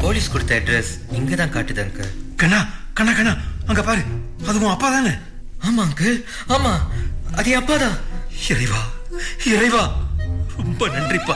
police கொடுத்த address இங்க தான் காட்டுது அங்கிள் கண்ணா கண்ணா கண்ணா அங்க பாரு அது உன் அப்பா தானே ஆமா அங்கிள் ஆமா அது என் அப்பா தான் இறைவா இறைவா ரொம்ப நன்றிப்பா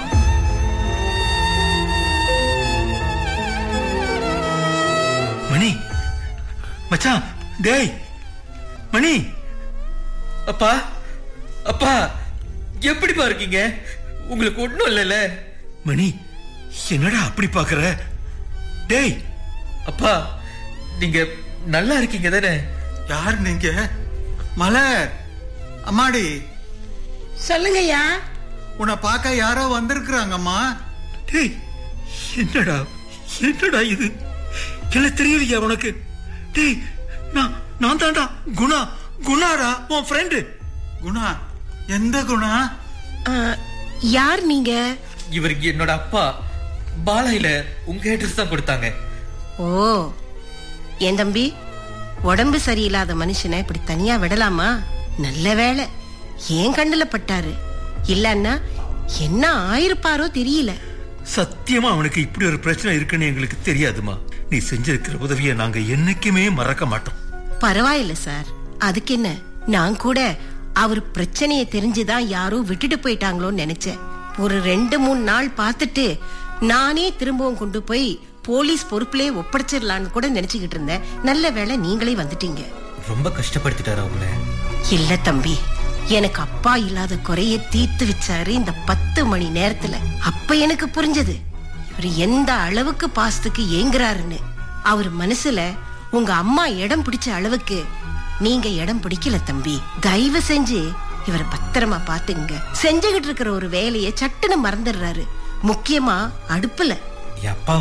மணி மச்சான் டேய் மணி அப்பா அப்பா எப்படிப்பா இருக்கீங்க உங்களுக்கு ஒண்ணும் இல்லைல்ல மணி என்னடா அப்படி பாக்குற டேய் அப்பா நீங்க நல்லா இருக்கீங்க தானே யார் நீங்க மலர் அம்மாடி சொல்லுங்கய்யா உன்னை பார்க்க யாரோ வந்திருக்கிறாங்கம்மா டேய் என்னடா என்னடா இது என்ன தெரியலையா உனக்கு டேய் நான் நான் தான்டா குணா குணாடா உன் ஃப்ரெண்டு குணா எந்த குணா ஆ, யார் நீங்க இவர் என்னோட அப்பா பாலாயில உங்க அட்ரஸ் தான் கொடுத்தாங்க ஓ என் தம்பி உடம்பு சரியில்லாத மனுஷனை இப்படி தனியா விடலாமா நல்ல வேளை ஏன் கண்ணுல பட்டாரு இல்லன்னா என்ன ஆயிருப்பாரோ தெரியல சத்தியமா அவனுக்கு இப்படி ஒரு பிரச்சனை இருக்குன்னு எங்களுக்கு தெரியாதுமா நீ செஞ்சிருக்கிற உதவியை நாங்க என்னைக்குமே மறக்க மாட்டோம் பரவாயில்ல சார் அதுக்கு என்ன நான் கூட அவர் பிரச்சனையை தெரிஞ்சுதான் யாரோ விட்டுட்டு போயிட்டாங்களோன்னு நினைச்சேன் ஒரு ரெண்டு மூணு நாள் பார்த்துட்டு நானே திரும்பவும் கொண்டு போய் போலீஸ் பொறுப்புலயே ஒப்படைச்சிடலான்னு கூட நினைச்சுக்கிட்டு இருந்தேன் நல்ல வேளை நீங்களே வந்துட்டீங்க ரொம்ப கஷ்டப்படுத்திட்டாரு அவங்கள இல்ல தம்பி எனக்கு அப்பா இல்லாத குறைய தீர்த்து வச்சாரு இந்த பத்து மணி நேரத்துல அப்ப எனக்கு புரிஞ்சது இவர் எந்த அளவுக்கு பாசத்துக்கு ஏங்குறாருன்னு அவர் மனசுல உங்க அம்மா இடம் பிடிச்ச அளவுக்கு நீங்க இடம் பிடிக்கல தம்பி தயவு செஞ்சு இவரை பத்திரமா பாத்துங்க செஞ்சுகிட்டு இருக்கிற ஒரு வேலையை சட்டுன்னு மறந்துடுறாரு முக்கியமா அடுப்புல என் அப்பா